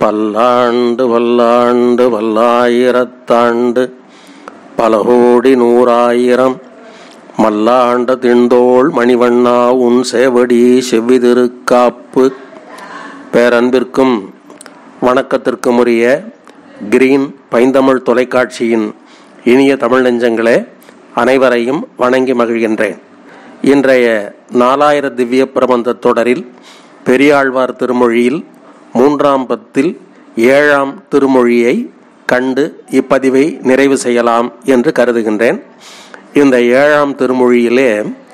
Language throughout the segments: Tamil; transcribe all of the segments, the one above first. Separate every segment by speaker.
Speaker 1: பல்லாண்டு வல்லாண்டு வல்லாயிரத்தாண்டு பல கோடி நூறாயிரம் மல்லாண்ட திண்டோள் மணிவண்ணா உன் சேவடி செவ்விதிருக்காப்பு பேரன்பிற்கும் வணக்கத்திற்கும் உரிய கிரீன் பைந்தமிழ் தொலைக்காட்சியின் இனிய தமிழ் நெஞ்சங்களே அனைவரையும் வணங்கி மகிழ்கின்றேன் இன்றைய நாலாயிர திவ்ய பிரபந்த தொடரில் பெரியாழ்வார் திருமொழியில் மூன்றாம் பத்தில் ஏழாம் திருமொழியை கண்டு இப்பதிவை நிறைவு செய்யலாம் என்று கருதுகின்றேன் இந்த ஏழாம் திருமொழியிலே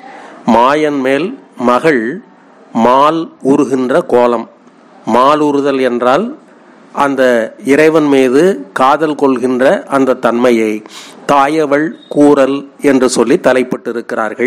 Speaker 1: மாயன் மேல் மகள் மால் உருகின்ற கோலம் மால் உறுதல் என்றால் அந்த இறைவன் மீது காதல் கொள்கின்ற அந்த தன்மையை தாயவள் கூறல் என்று சொல்லி தலைப்பட்டிருக்கிறார்கள்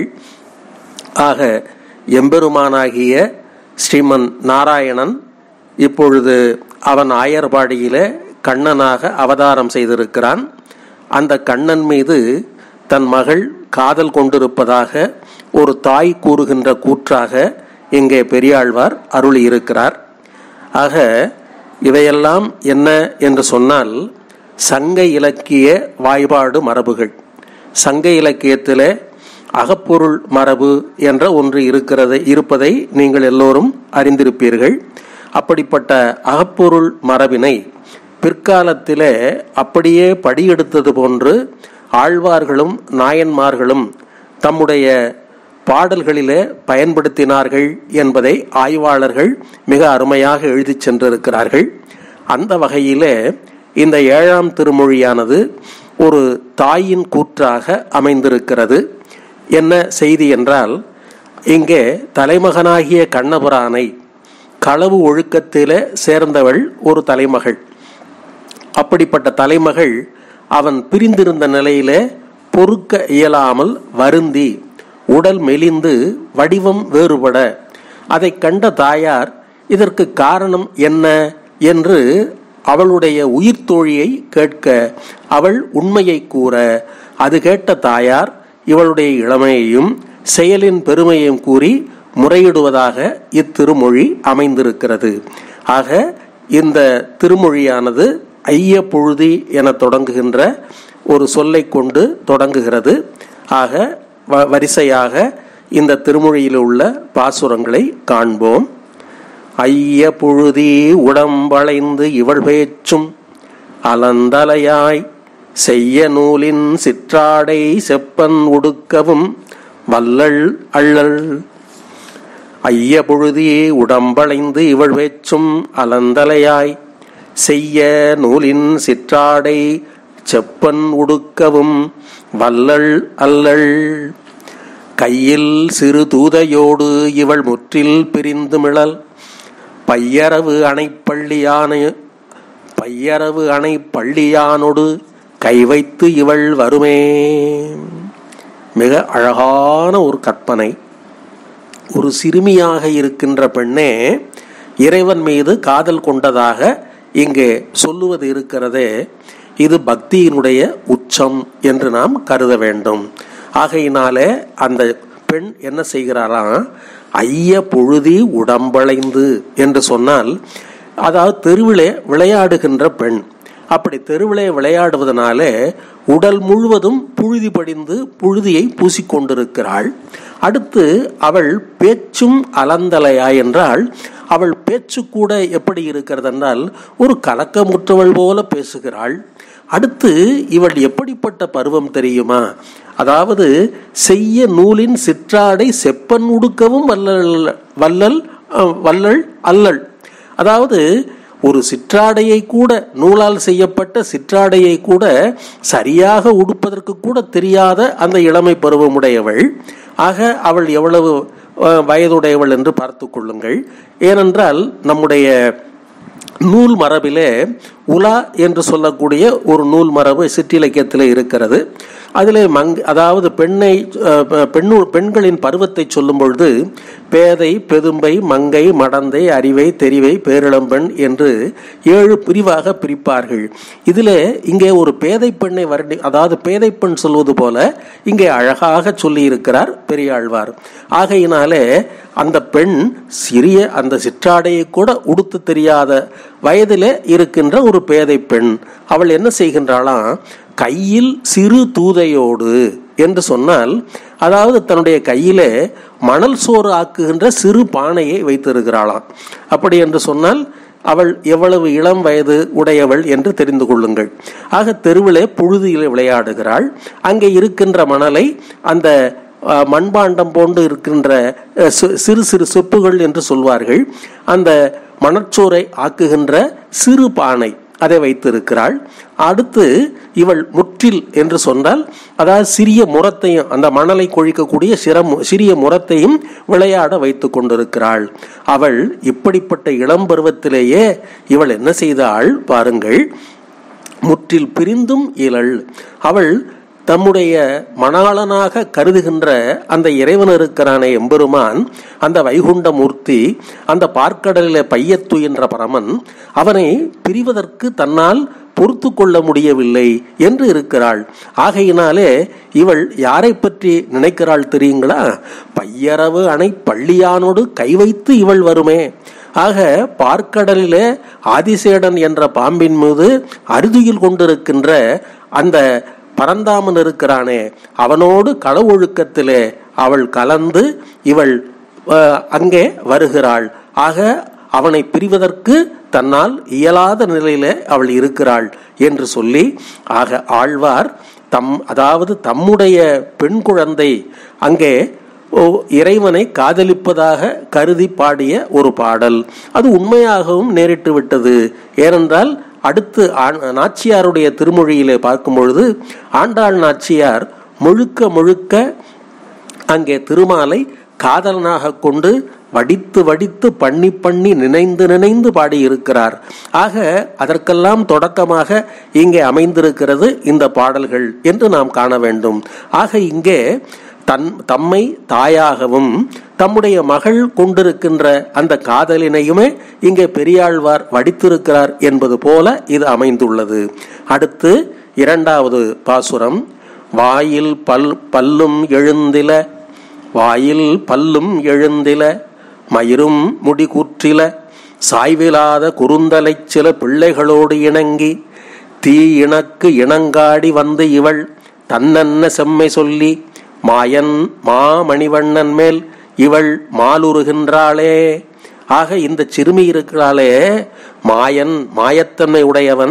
Speaker 1: ஆக எம்பெருமானாகிய ஸ்ரீமன் நாராயணன் இப்பொழுது அவன் ஆயர்பாடியிலே கண்ணனாக அவதாரம் செய்திருக்கிறான் அந்த கண்ணன் மீது தன் மகள் காதல் கொண்டிருப்பதாக ஒரு தாய் கூறுகின்ற கூற்றாக இங்கே பெரியாழ்வார் அருளியிருக்கிறார் ஆக இவையெல்லாம் என்ன என்று சொன்னால் சங்க இலக்கிய வாய்பாடு மரபுகள் சங்க இலக்கியத்திலே அகப்பொருள் மரபு என்ற ஒன்று இருக்கிறது இருப்பதை நீங்கள் எல்லோரும் அறிந்திருப்பீர்கள் அப்படிப்பட்ட அகப்பொருள் மரபினை பிற்காலத்திலே அப்படியே படியெடுத்தது போன்று ஆழ்வார்களும் நாயன்மார்களும் தம்முடைய பாடல்களிலே பயன்படுத்தினார்கள் என்பதை ஆய்வாளர்கள் மிக அருமையாக எழுதி சென்றிருக்கிறார்கள் அந்த வகையிலே இந்த ஏழாம் திருமொழியானது ஒரு தாயின் கூற்றாக அமைந்திருக்கிறது என்ன செய்தி என்றால் இங்கே தலைமகனாகிய கண்ணபுரானை களவு ஒழுக்கத்திலே சேர்ந்தவள் ஒரு தலைமகள் அப்படிப்பட்ட தலைமகள் அவன் பிரிந்திருந்த நிலையிலே பொறுக்க இயலாமல் வருந்தி உடல் மெலிந்து வடிவம் வேறுபட அதை கண்ட தாயார் இதற்கு காரணம் என்ன என்று அவளுடைய உயிர் தோழியை கேட்க அவள் உண்மையை கூற அது கேட்ட தாயார் இவளுடைய இளமையையும் செயலின் பெருமையையும் கூறி முறையிடுவதாக இத்திருமொழி அமைந்திருக்கிறது ஆக இந்த திருமொழியானது ஐய பொழுதி என தொடங்குகின்ற ஒரு சொல்லை கொண்டு தொடங்குகிறது ஆக வரிசையாக இந்த திருமொழியில் உள்ள பாசுரங்களை காண்போம் ஐய புழுதி உடம்பளைந்து இவள் பேச்சும் அலந்தலையாய் செய்ய நூலின் சிற்றாடை செப்பன் உடுக்கவும் வல்லள் அள்ளல் ஐய புழுதி உடம்பளைந்து இவள் பேச்சும் அலந்தலையாய் செய்ய நூலின் சிற்றாடை செப்பன் உடுக்கவும் வல்லள் அல்லள் கையில் சிறு தூதையோடு இவள் முற்றில் பிரிந்து மிழல் பையரவு அணைப்பள்ளியான பையரவு அணை பள்ளியானொடு கை வைத்து இவள் வருமே மிக அழகான ஒரு கற்பனை ஒரு சிறுமியாக இருக்கின்ற பெண்ணே இறைவன் மீது காதல் கொண்டதாக இங்கே சொல்லுவது இருக்கிறதே இது பக்தியினுடைய உச்சம் என்று நாம் கருத வேண்டும் ஆகையினாலே அந்த பெண் என்ன செய்கிறாராம் ஐய பொழுதி உடம்பளைந்து என்று சொன்னால் அதாவது தெருவிலே விளையாடுகின்ற பெண் அப்படி தெருவிலே விளையாடுவதனாலே உடல் முழுவதும் புழுதி படிந்து புழுதியை பூசிக்கொண்டிருக்கிறாள் அடுத்து அவள் பேச்சும் அலந்தலையா என்றால் அவள் பேச்சு கூட எப்படி இருக்கிறது என்றால் ஒரு கலக்கமுற்றவள் போல பேசுகிறாள் அடுத்து இவள் எப்படிப்பட்ட பருவம் தெரியுமா அதாவது செய்ய நூலின் சிற்றாடை செப்பன் உடுக்கவும் வல்லல் வல்லல் வல்லல் அல்லல் அதாவது ஒரு சிற்றாடையை கூட நூலால் செய்யப்பட்ட சிற்றாடையை கூட சரியாக உடுப்பதற்கு கூட தெரியாத அந்த இளமை பருவமுடையவள் ஆக அவள் எவ்வளவு வயதுடையவள் என்று பார்த்து கொள்ளுங்கள் ஏனென்றால் நம்முடைய நூல் மரபிலே உலா என்று சொல்லக்கூடிய ஒரு நூல் மரபு சிற்றிலக்கியத்தில் இருக்கிறது அதிலே மங் அதாவது பெண்ணை அஹ், பெ- பெண்ணு பெண்களின் பருவத்தை சொல்லும் பொழுது பேதை பெதும்பை மங்கை மடந்தை அறிவை தெரிவை பேரிளம்பெண் என்று ஏழு பிரிவாக பிரிப்பார்கள் இதிலே இங்கே ஒரு பேதை பெண்ணை வர்ணி அதாவது பேதை பெண் சொல்வது போல இங்கே அழகாக சொல்லியிருக்கிறார் பெரியாழ்வார் ஆகையினாலே அந்த பெண் சிறிய அந்த சிற்றாடையை கூட உடுத்து தெரியாத வயதிலே இருக்கின்ற ஒரு பேதை பெண் அவள் என்ன செய்கின்றாளாம் கையில் சிறு தூதையோடு என்று சொன்னால் அதாவது தன்னுடைய கையிலே மணல் சோறு ஆக்குகின்ற சிறு பானையை வைத்திருக்கிறாளாம் அப்படி என்று சொன்னால் அவள் எவ்வளவு இளம் வயது உடையவள் என்று தெரிந்து கொள்ளுங்கள் ஆக தெருவிலே புழுதியிலே விளையாடுகிறாள் அங்கே இருக்கின்ற மணலை அந்த அஹ், மண்பாண்டம் போன்று இருக்கின்ற அஹ், சி- சிறு சிறு சொப்புகள் என்று சொல்வார்கள் அந்த மணச்சோரை ஆக்குகின்ற சிறு பானை அதை வைத்திருக்கிறாள் அடுத்து இவள் முற்றில் என்று சொன்னால் அதாவது சிறிய முரத்தையும் அந்த மணலை கொழிக்கக்கூடிய சிரம் சிறிய முரத்தையும் விளையாட வைத்து கொண்டிருக்கிறாள் அவள் இப்படிப்பட்ட இளம் பருவத்திலேயே இவள் என்ன செய்தாள் பாருங்கள் முற்றில் பிரிந்தும் இழல் அவள் தம்முடைய மணாளனாக கருதுகின்ற அந்த இறைவன் இருக்கிறானே எம்பெருமான் அந்த வைகுண்ட மூர்த்தி அந்த பார்க்கடலிலே பையத்துயின்ற பரமன் அவனை பிரிவதற்கு தன்னால் பொறுத்து கொள்ள முடியவில்லை என்று இருக்கிறாள் ஆகையினாலே இவள் யாரை பற்றி நினைக்கிறாள் தெரியுங்களா பையரவு அணை பள்ளியானோடு கை வைத்து இவள் வருமே ஆக பார்க்கடலிலே ஆதிசேடன் என்ற பாம்பின் மீது அறுதியில் கொண்டிருக்கின்ற அந்த பரந்தாமன் இருக்கிறானே அவனோடு கள ஒழுக்கத்திலே அவள் கலந்து இவள் அஹ், அங்கே வருகிறாள் ஆக அவனை பிரிவதற்கு தன்னால் இயலாத நிலையிலே அவள் இருக்கிறாள் என்று சொல்லி ஆக ஆழ்வார் தம் அதாவது தம்முடைய பெண் குழந்தை அங்கே ஓ, இறைவனை காதலிப்பதாக கருதி பாடிய ஒரு பாடல் அது உண்மையாகவும் நேரிட்டு விட்டது ஏனென்றால் அடுத்து ஆண்- நாச்சியாருடைய திருமொழியிலே பார்க்கும் பொழுது ஆண்டாள் நாச்சியார் முழுக்க முழுக்க அங்கே திருமாலை காதலனாக கொண்டு வடித்து வடித்து பண்ணி பண்ணி நினைந்து நினைந்து பாடியிருக்கிறார் ஆக அதற்கெல்லாம் தொடக்கமாக இங்கே அமைந்திருக்கிறது இந்த பாடல்கள் என்று நாம் காண வேண்டும் ஆக இங்கே தன் தம்மை தாயாகவும் தம்முடைய மகள் கொண்டிருக்கின்ற அந்த காதலினையுமே இங்கே பெரியாழ்வார் வடித்திருக்கிறார் என்பது போல இது அமைந்துள்ளது அடுத்து இரண்டாவது பாசுரம் வாயில் பல் பல்லும் எழுந்தில வாயில் பல்லும் எழுந்தில மயிரும் முடி கூற்றில சாய்விலாத குறுந்தலைச் சில பிள்ளைகளோடு இணங்கி தீ இணக்கு இணங்காடி வந்து இவள் தன்னன்ன செம்மை சொல்லி மாயன் மாமணிவண்ணன் மேல் இவள் மாலுருகின்றாளே ஆக இந்த சிறுமி இருக்கிறாளே மாயன் மாயத்தன்மை உடையவன்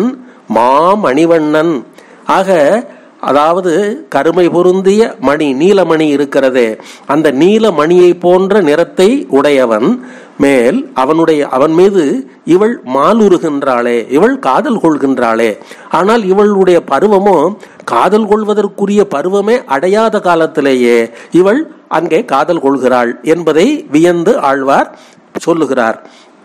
Speaker 1: மாமணிவண்ணன் ஆக அதாவது கருமை பொருந்திய மணி நீலமணி இருக்கிறதே அந்த நீலமணியை போன்ற நிறத்தை உடையவன் மேல் அவனுடைய அவன் மீது இவள் மாலுருகின்றாளே இவள் காதல் கொள்கின்றாளே ஆனால் இவளுடைய பருவமோ காதல் கொள்வதற்குரிய பருவமே அடையாத காலத்திலேயே இவள் அங்கே காதல் கொள்கிறாள் என்பதை வியந்து ஆழ்வார் சொல்லுகிறார்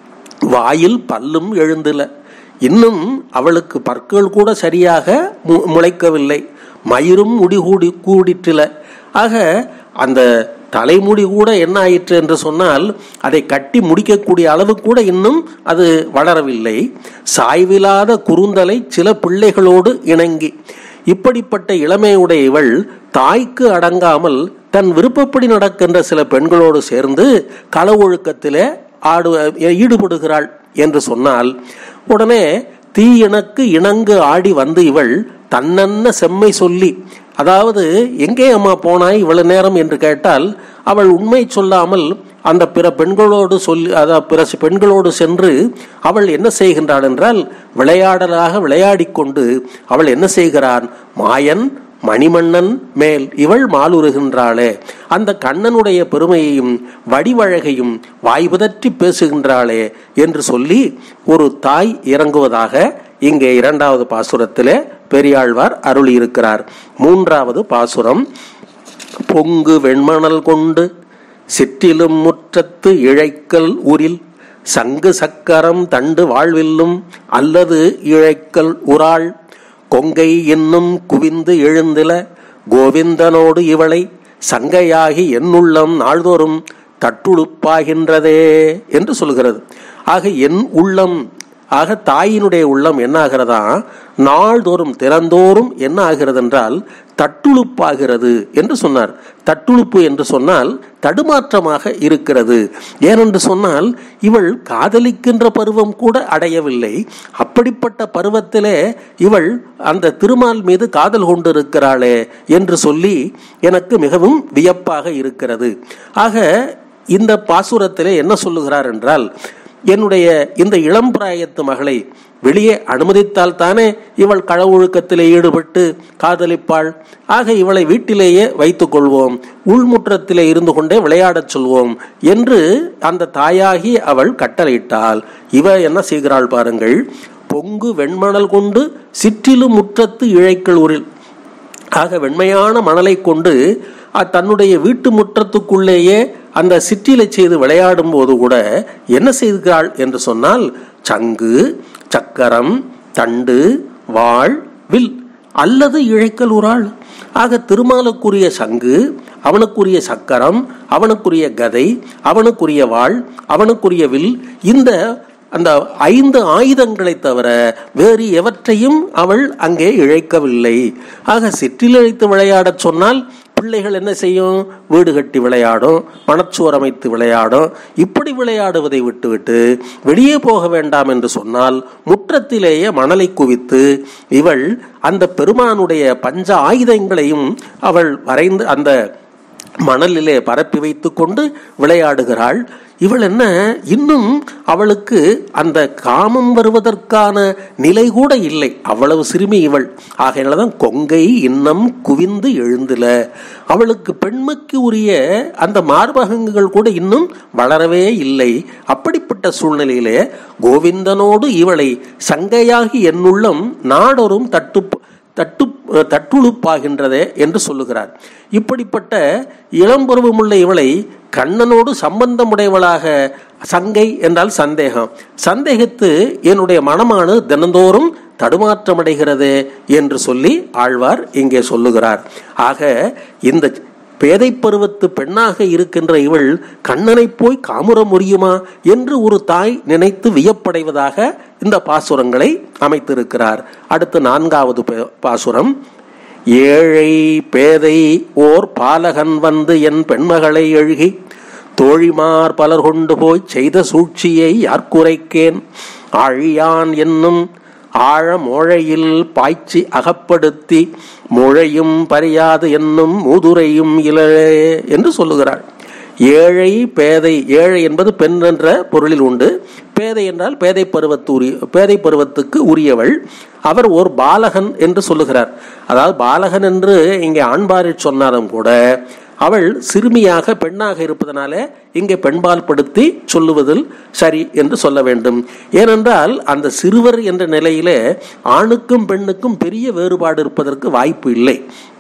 Speaker 1: வாயில் பல்லும் எழுந்தில இன்னும் அவளுக்கு பற்கள் கூட சரியாக மு- முளைக்கவில்லை மயிரும் முடி கூடி கூடிற்றில ஆக அந்த தலைமுடி கூட என்ன ஆயிற்று என்று சொன்னால் அதை கட்டி முடிக்கக்கூடிய அளவு கூட இன்னும் அது வளரவில்லை சாய்வில்லாத குறுந்தலை சில பிள்ளைகளோடு இணங்கி இப்படிப்பட்ட இளமையுடைய இவள் தாய்க்கு அடங்காமல் தன் விருப்பப்படி நடக்கின்ற சில பெண்களோடு சேர்ந்து கள ஒழுக்கத்திலே ஆடு ஈடுபடுகிறாள் என்று சொன்னால் உடனே தீ எனக்கு இணங்கு ஆடி வந்து இவள் தன்னன்ன செம்மை சொல்லி அதாவது எங்கே அம்மா போனாய் இவ்வளவு நேரம் என்று கேட்டால் அவள் உண்மை சொல்லாமல் அந்த பிற பெண்களோடு சொல்லி அதாவது பிற பெண்களோடு சென்று அவள் என்ன செய்கின்றாள் என்றால் விளையாடலாக விளையாடிக் கொண்டு அவள் என்ன செய்கிறான் மாயன் மணிமன்னன் மேல் இவள் மாலுருகின்றாளே அந்த கண்ணனுடைய பெருமையையும் வடிவழகையும் வாய்புதற்றி பேசுகின்றாளே என்று சொல்லி ஒரு தாய் இறங்குவதாக இங்கே இரண்டாவது பாசுரத்திலே பெரியாழ்வார் அருளியிருக்கிறார் மூன்றாவது பாசுரம் பொங்கு வெண்மணல் கொண்டு சிற்றிலும் முற்றத்து இழைக்கல் உரில் சங்கு சக்கரம் தண்டு வாழ்வில்லும் அல்லது இழைக்கல் உராள் கொங்கை என்னும் குவிந்து எழுந்தில கோவிந்தனோடு இவளை சங்கையாகி என்னுள்ளம் நாள்தோறும் தட்டுழுப்பாகின்றதே என்று சொல்கிறது ஆக என் உள்ளம் ஆக தாயினுடைய உள்ளம் என்ன ஆகிறதா நாள்தோறும் திறந்தோறும் என்ன ஆகிறது என்றால் தட்டுழுப்பாகிறது என்று சொன்னார் தட்டுழுப்பு என்று சொன்னால் தடுமாற்றமாக இருக்கிறது ஏனென்று சொன்னால் இவள் காதலிக்கின்ற பருவம் கூட அடையவில்லை அப்படிப்பட்ட பருவத்திலே இவள் அந்த திருமால் மீது காதல் கொண்டிருக்கிறாளே என்று சொல்லி எனக்கு மிகவும் வியப்பாக இருக்கிறது ஆக இந்த பாசுரத்திலே என்ன சொல்லுகிறார் என்றால் என்னுடைய இந்த இளம் பிராயத்து மகளை வெளியே அனுமதித்தால் தானே இவள் களவொழுக்கத்திலே ஈடுபட்டு காதலிப்பாள் ஆக இவளை வீட்டிலேயே வைத்துக் கொள்வோம் உள்முற்றத்திலே இருந்து கொண்டே விளையாடச் சொல்வோம் என்று அந்த தாயாகி அவள் கட்டளையிட்டாள் இவ என்ன செய்கிறாள் பாருங்கள் பொங்கு வெண்மணல் கொண்டு சிற்றிலும் முற்றத்து இழைக்கள் ஊரில் ஆக வெண்மையான மணலை கொண்டு தன்னுடைய வீட்டு முற்றத்துக்குள்ளேயே அந்த சிற்றிலை செய்து விளையாடும் போது கூட என்ன செய்கிறாள் என்று சொன்னால் சங்கு சக்கரம் தண்டு வாழ் வில் அல்லது இழைக்கல் உராள் ஆக திருமாலுக்குரிய சங்கு அவனுக்குரிய சக்கரம் அவனுக்குரிய கதை அவனுக்குரிய வாழ் அவனுக்குரிய வில் இந்த அந்த ஐந்து ஆயுதங்களை தவிர வேறு எவற்றையும் அவள் அங்கே இழைக்கவில்லை ஆக சிற்றிலழைத்து விளையாடச் சொன்னால் பிள்ளைகள் என்ன செய்யும் வீடு கட்டி விளையாடும் பணச்சோர் அமைத்து விளையாடும் இப்படி விளையாடுவதை விட்டுவிட்டு வெளியே போக வேண்டாம் என்று சொன்னால் முற்றத்திலேயே மணலை குவித்து இவள் அந்த பெருமானுடைய பஞ்ச ஆயுதங்களையும் அவள் வரைந்து அந்த மணலிலே பரப்பி வைத்து கொண்டு விளையாடுகிறாள் இவள் என்ன இன்னும் அவளுக்கு அந்த காமம் வருவதற்கான நிலை கூட இல்லை அவ்வளவு சிறுமி இவள் ஆகையினாலதான் கொங்கை இன்னம் குவிந்து எழுந்துல அவளுக்கு பெண்மைக்கு உரிய அந்த மார்பகங்கள் கூட இன்னும் வளரவே இல்லை அப்படிப்பட்ட சூழ்நிலையிலே கோவிந்தனோடு இவளை சங்கையாகி என்னுள்ளம் நாடொரும் தட்டு தட்டு தட்டுழுப்பாகின்றதே என்று சொல்லுகிறார் இப்படிப்பட்ட இளம்பருவமுள்ள இவளை கண்ணனோடு சம்பந்தமுடையவளாக சங்கை என்றால் சந்தேகம் சந்தேகத்து என்னுடைய மனமானது தினந்தோறும் தடுமாற்றமடைகிறது என்று சொல்லி ஆழ்வார் இங்கே சொல்லுகிறார் ஆக இந்த பேதை பருவத்து பெண்ணாக இருக்கின்ற இவள் கண்ணனை போய் காமுற முடியுமா என்று ஒரு தாய் நினைத்து வியப்படைவதாக இந்த பாசுரங்களை அமைத்திருக்கிறார் அடுத்து நான்காவது பாசுரம் ஏழை பேதை ஓர் பாலகன் வந்து என் பெண்மகளை எழுகி தோழிமார் பலர் கொண்டு போய் செய்த சூழ்ச்சியை யார்குறைக்கேன் ஆழியான் என்னும் ஆழ மோழையில் பாய்ச்சி அகப்படுத்தி முழையும் பறியாது என்னும் மூதுரையும் இளழே என்று சொல்லுகிறாள் ஏழை பேதை ஏழை என்பது பெண் என்ற பொருளில் உண்டு பேதை என்றால் பேதை பருவத்து உரிய பேதை பருவத்துக்கு உரியவள் அவர் ஓர் பாலகன் என்று சொல்லுகிறார் அதாவது பாலகன் என்று இங்கே ஆண்பாரில் சொன்னாலும் கூட அவள் சிறுமியாக பெண்ணாக இருப்பதனாலே இங்கே பெண்பால் படுத்தி சொல்லுவதில் சரி என்று சொல்ல வேண்டும் ஏனென்றால் அந்த சிறுவர் என்ற நிலையிலே ஆணுக்கும் பெண்ணுக்கும் பெரிய வேறுபாடு இருப்பதற்கு வாய்ப்பு இல்லை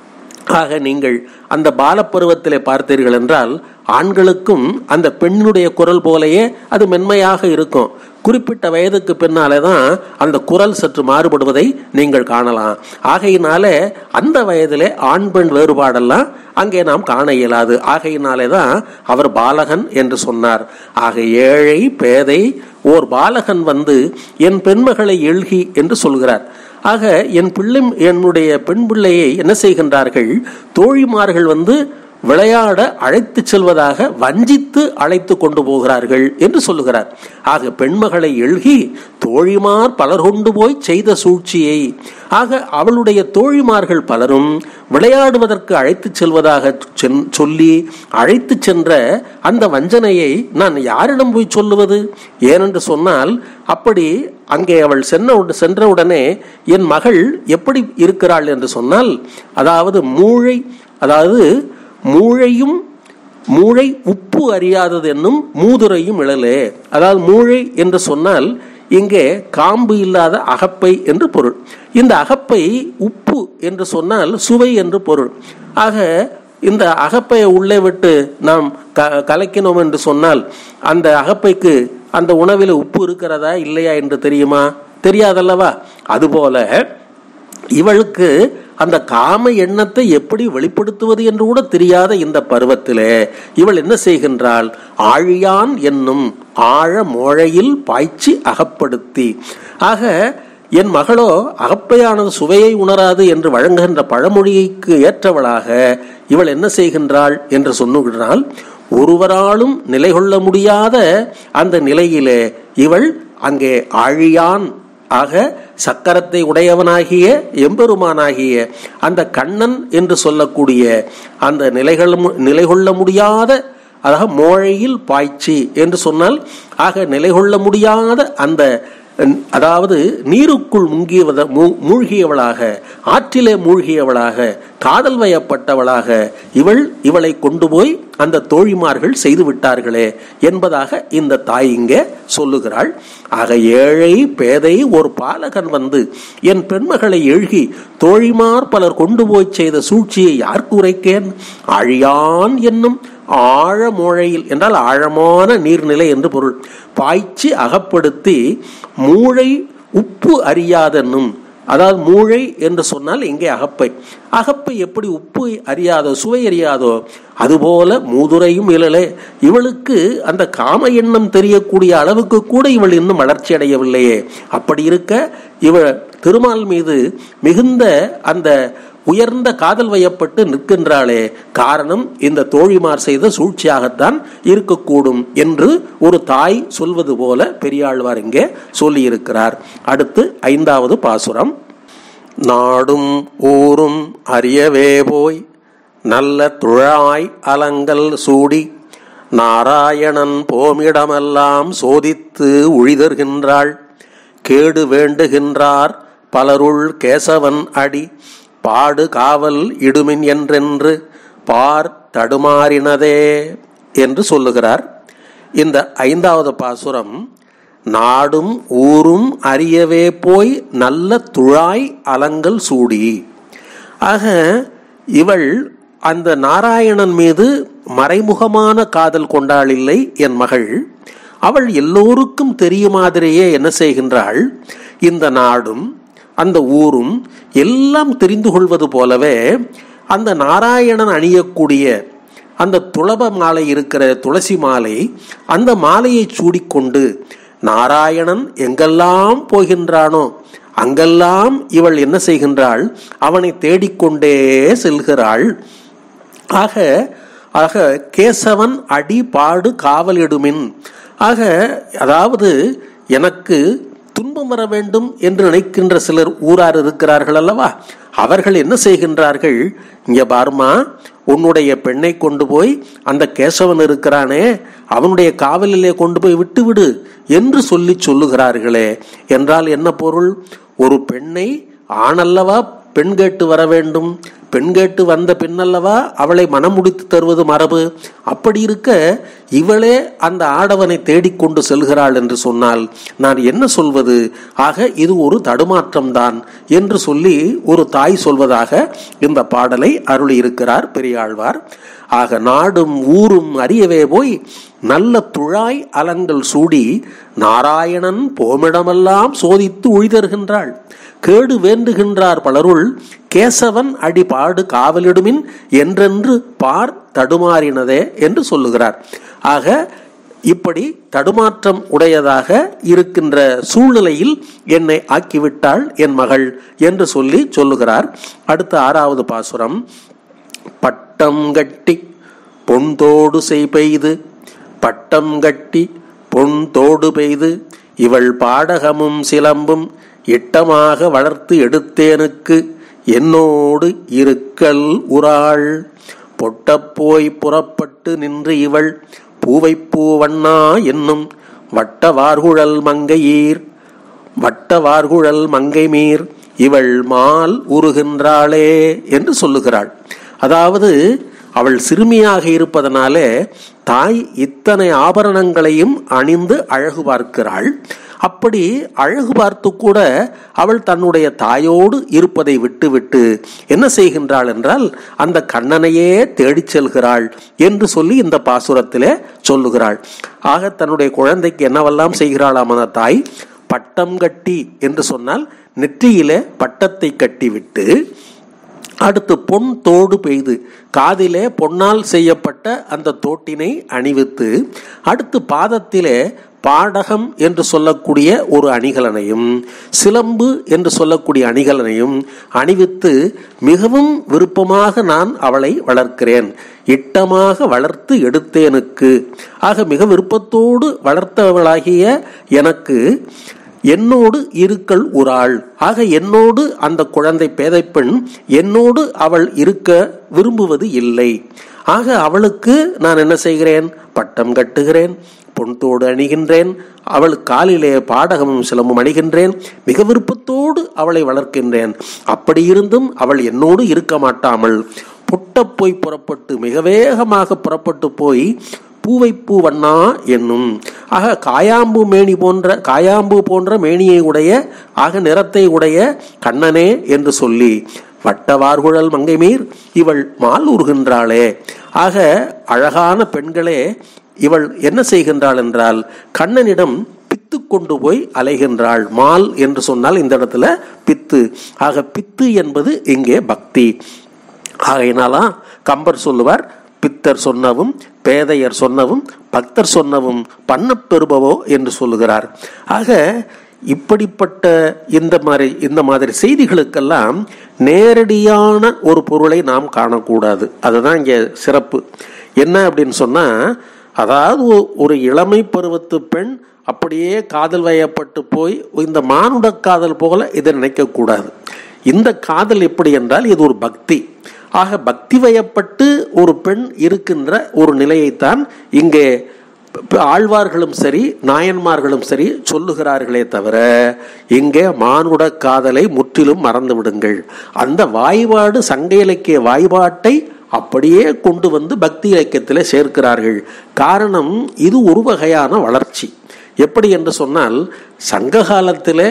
Speaker 1: ஆக நீங்கள் அந்த பாலப்பருவத்திலே பார்த்தீர்கள் என்றால் ஆண்களுக்கும் அந்த பெண்ணுடைய குரல் போலேயே அது மென்மையாக இருக்கும் குறிப்பிட்ட வயதுக்கு பின்னாலே தான் அந்த குரல் சற்று மாறுபடுவதை நீங்கள் காணலாம் ஆகையினாலே அந்த வயதிலே ஆண் பெண் வேறுபாடெல்லாம் அங்கே நாம் காண இயலாது ஆகையினாலே தான் அவர் பாலகன் என்று சொன்னார் ஆக ஏழை பேதை ஓர் பாலகன் வந்து என் பெண்மகளை எழுகி என்று சொல்கிறார் ஆக என் பிள்ளை என்னுடைய பெண் பிள்ளையை என்ன செய்கின்றார்கள் தோழிமார்கள் வந்து விளையாட அழைத்து செல்வதாக வஞ்சித்து அழைத்து கொண்டு போகிறார்கள் என்று சொல்லுகிறார் ஆக பெண்மகளை எழுகி தோழிமார் பலர் கொண்டு போய் செய்த சூழ்ச்சியை ஆக அவளுடைய தோழிமார்கள் பலரும் விளையாடுவதற்கு அழைத்து செல்வதாக சொல்லி அழைத்து சென்ற அந்த வஞ்சனையை நான் யாரிடம் போய் சொல்லுவது ஏனென்று சொன்னால் அப்படி அங்கே அவள் சென்ன சென்றவுடனே என் மகள் எப்படி இருக்கிறாள் என்று சொன்னால் அதாவது மூளை அதாவது மூளையும் மூளை உப்பு அறியாதது என்னும் மூதுரையும் இழலே அதாவது மூளை என்று சொன்னால் இங்கே காம்பு இல்லாத அகப்பை என்று பொருள் இந்த அகப்பை உப்பு என்று சொன்னால் சுவை என்று பொருள் ஆக இந்த அகப்பையை உள்ளே விட்டு நாம் க கலக்கினோம் என்று சொன்னால் அந்த அகப்பைக்கு அந்த உணவில் உப்பு இருக்கிறதா இல்லையா என்று தெரியுமா தெரியாதல்லவா அதுபோல இவளுக்கு அந்த காம எண்ணத்தை எப்படி வெளிப்படுத்துவது என்று கூட தெரியாத இந்த பருவத்திலே இவள் என்ன செய்கின்றாள் ஆழியான் என்னும் ஆழ மோழையில் பாய்ச்சி அகப்படுத்தி ஆக என் மகளோ அகப்பையானது சுவையை உணராது என்று வழங்குகின்ற பழமொழிக்கு ஏற்றவளாக இவள் என்ன செய்கின்றாள் என்று சொன்னுகிறாள் ஒருவராலும் நிலை கொள்ள முடியாத அந்த நிலையிலே இவள் அங்கே ஆழியான் ஆக சக்கரத்தை உடையவனாகிய எம்பெருமானாகிய அந்த கண்ணன் என்று சொல்லக்கூடிய அந்த நிலைகள் நிலை கொள்ள முடியாத அதாக மோழையில் பாய்ச்சி என்று சொன்னால் ஆக நிலை கொள்ள முடியாத அந்த அதாவது நீருக்குள் முங்கியவத மூழ்கியவளாக ஆற்றிலே மூழ்கியவளாக காதல் வயப்பட்டவளாக இவள் இவளை கொண்டு போய் அந்த தோழிமார்கள் செய்து விட்டார்களே என்பதாக இந்த தாய் இங்கே சொல்லுகிறாள் ஆக ஏழை பேதை ஒரு பாலகன் வந்து என் பெண்மகளை எழுகி தோழிமார் பலர் கொண்டு போய் செய்த சூழ்ச்சியை யாருக்கு உரைக்கேன் அழியான் என்னும் ஆழமோழையில் என்றால் ஆழமான நீர்நிலை என்று பொருள் பாய்ச்சி அகப்படுத்தி மூளை உப்பு அறியாதென்னும் அதாவது மூளை என்று சொன்னால் இங்கே அகப்பை அகப்பை எப்படி உப்பு அறியாதோ சுவை அறியாதோ அதுபோல மூதுரையும் இழலே இவளுக்கு அந்த காம எண்ணம் தெரியக்கூடிய அளவுக்கு கூட இவள் இன்னும் வளர்ச்சி அடையவில்லையே அப்படி இருக்க இவள் திருமால் மீது மிகுந்த அந்த உயர்ந்த காதல் வயப்பட்டு நிற்கின்றாளே காரணம் இந்த தோழிமார் செய்த சூழ்ச்சியாகத்தான் இருக்கக்கூடும் என்று ஒரு தாய் சொல்வது போல பெரியாழ்வார் இங்கே சொல்லியிருக்கிறார் அடுத்து ஐந்தாவது பாசுரம் நாடும் ஊரும் அறியவே போய் நல்ல துழாய் அலங்கல் சூடி நாராயணன் போமிடமெல்லாம் சோதித்து உழிதர்கின்றாள் கேடு வேண்டுகின்றார் பலருள் கேசவன் அடி பாடு காவல் இடுமின் என்றென்று பார் தடுமாறினதே என்று சொல்லுகிறார் இந்த ஐந்தாவது பாசுரம் நாடும் ஊரும் அறியவே போய் நல்ல துழாய் அலங்கல் சூடி ஆக இவள் அந்த நாராயணன் மீது மறைமுகமான காதல் கொண்டாள் இல்லை என் மகள் அவள் எல்லோருக்கும் தெரியும் மாதிரியே என்ன செய்கின்றாள் இந்த நாடும் அந்த ஊரும் எல்லாம் தெரிந்து கொள்வது போலவே அந்த நாராயணன் அணியக்கூடிய அந்த துளப மாலை இருக்கிற துளசி மாலை அந்த மாலையை சூடிக்கொண்டு நாராயணன் எங்கெல்லாம் போகின்றானோ அங்கெல்லாம் இவள் என்ன செய்கின்றாள் அவனை தேடிக்கொண்டே செல்கிறாள் ஆக ஆக கேசவன் அடி பாடு காவலிடுமின் ஆக அதாவது எனக்கு துன்பம் வர வேண்டும் என்று நினைக்கின்ற சிலர் ஊரார் இருக்கிறார்கள் அல்லவா அவர்கள் என்ன செய்கின்றார்கள் இங்க பாருமா உன்னுடைய பெண்ணை கொண்டு போய் அந்த கேசவன் இருக்கிறானே அவனுடைய காவலிலே கொண்டு போய் விட்டுவிடு என்று சொல்லி சொல்லுகிறார்களே என்றால் என்ன பொருள் ஒரு பெண்ணை ஆணல்லவா பெண் கேட்டு வர வேண்டும் பெண் கேட்டு வந்த பெண்ணல்லவா அவளை மனம் முடித்து தருவது மரபு அப்படி இருக்க இவளே அந்த ஆடவனை தேடிக்கொண்டு செல்கிறாள் என்று சொன்னால் நான் என்ன சொல்வது ஆக இது ஒரு தடுமாற்றம் தான் என்று சொல்லி ஒரு தாய் சொல்வதாக இந்த பாடலை அருளி இருக்கிறார் பெரியாழ்வார் ஆக நாடும் ஊரும் அறியவே போய் நல்ல துழாய் அலங்கள் சூடி நாராயணன் போமிடமெல்லாம் சோதித்து உழிதருகின்றாள் கேடு வேண்டுகின்றார் பலருள் கேசவன் அடி பாடு காவலிடுமின் என்றென்று பார் தடுமாறினதே என்று சொல்லுகிறார் ஆக இப்படி தடுமாற்றம் உடையதாக இருக்கின்ற சூழ்நிலையில் என்னை ஆக்கிவிட்டாள் என் மகள் என்று சொல்லி சொல்லுகிறார் அடுத்த ஆறாவது பாசுரம் பட்டம் கட்டி பொன்தோடு செய் பெய்து பட்டம் கட்டி பொன் தோடு பெய்து இவள் பாடகமும் சிலம்பும் இட்டமாக வளர்த்து எடுத்தேனுக்கு என்னோடு இருக்கல் உராள் பொட்டப்போய் புறப்பட்டு நின்று இவள் பூவைப்பூவண்ணா என்னும் வட்டவார்குழல் மங்கையீர் வட்டவார்குழல் மங்கை மீர் இவள் மால் உருகின்றாளே என்று சொல்லுகிறாள் அதாவது அவள் சிறுமியாக இருப்பதனாலே தாய் இத்தனை ஆபரணங்களையும் அணிந்து அழகு பார்க்கிறாள் அப்படி அழகு பார்த்து கூட அவள் தன்னுடைய தாயோடு இருப்பதை விட்டுவிட்டு என்ன செய்கின்றாள் என்றால் அந்த கண்ணனையே தேடிச் செல்கிறாள் என்று சொல்லி இந்த பாசுரத்திலே சொல்லுகிறாள் ஆக தன்னுடைய குழந்தைக்கு என்னவெல்லாம் செய்கிறாளாம் அந்த தாய் பட்டம் கட்டி என்று சொன்னால் நெற்றியிலே பட்டத்தை கட்டிவிட்டு அடுத்து பொன் தோடு பெய்து காதிலே பொன்னால் செய்யப்பட்ட அந்த தோட்டினை அணிவித்து அடுத்து பாதத்திலே பாடகம் என்று சொல்லக்கூடிய ஒரு அணிகலனையும் சிலம்பு என்று சொல்லக்கூடிய அணிகலனையும் அணிவித்து மிகவும் விருப்பமாக நான் அவளை வளர்க்கிறேன் இட்டமாக வளர்த்து எடுத்தேனுக்கு ஆக மிக விருப்பத்தோடு வளர்த்தவளாகிய எனக்கு என்னோடு இருக்கள் உறாள் ஆக என்னோடு அந்த குழந்தை பேதைப்பெண் என்னோடு அவள் இருக்க விரும்புவது இல்லை ஆக அவளுக்கு நான் என்ன செய்கிறேன் பட்டம் கட்டுகிறேன் பொன்தோடு அணிகின்றேன் அவள் காலிலே பாடகமும் சிலமும் அணிகின்றேன் மிக விருப்பத்தோடு அவளை வளர்க்கின்றேன் அப்படி இருந்தும் அவள் என்னோடு இருக்க மாட்டாமல் புட்ட போய் புறப்பட்டு மிக வேகமாக புறப்பட்டு போய் பூவை பூவண்ணா என்னும் ஆக காயாம்பு மேனி போன்ற காயாம்பு போன்ற மேனியை உடைய ஆக நிறத்தை உடைய கண்ணனே என்று சொல்லி வட்டவார்குழல் மங்கைமீர் இவள் மால் உருகின்றாளே ஆக அழகான பெண்களே இவள் என்ன செய்கின்றாள் என்றால் கண்ணனிடம் பித்து கொண்டு போய் அலைகின்றாள் மால் என்று சொன்னால் இந்த இடத்துல பித்து ஆக பித்து என்பது இங்கே பக்தி ஆகையினாலா கம்பர் சொல்லுவார் பித்தர் சொன்னவும் பேதையர் சொன்னவும் பக்தர் சொன்னவும் பண்ணப் பெறுபவோ என்று சொல்லுகிறார் ஆக இப்படிப்பட்ட இந்த மாதிரி இந்த மாதிரி செய்திகளுக்கெல்லாம் நேரடியான ஒரு பொருளை நாம் காணக்கூடாது அதுதான் இங்கே சிறப்பு என்ன அப்படின்னு சொன்னா அதாவது ஒ- ஒரு இளமை பருவத்து பெண் அப்படியே காதல் வயப்பட்டு போய் இந்த மானுட காதல் போல இதை நினைக்கக்கூடாது இந்த காதல் எப்படி என்றால் இது ஒரு பக்தி ஆக பக்தி வயப்பட்டு ஒரு பெண் இருக்கின்ற ஒரு நிலையைத்தான் இங்கே ப- ஆழ்வார்களும் சரி நாயன்மார்களும் சரி சொல்லுகிறார்களே தவிர இங்கே மானுட காதலை முற்றிலும் மறந்து விடுங்கள் அந்த வாய்பாடு சங்க இலக்கிய வாய்பாட்டை அப்படியே கொண்டு வந்து பக்தி இலக்கியத்தில் சேர்க்கிறார்கள் காரணம் இது ஒரு வகையான வளர்ச்சி எப்படி என்று சொன்னால் சங்க காலத்திலே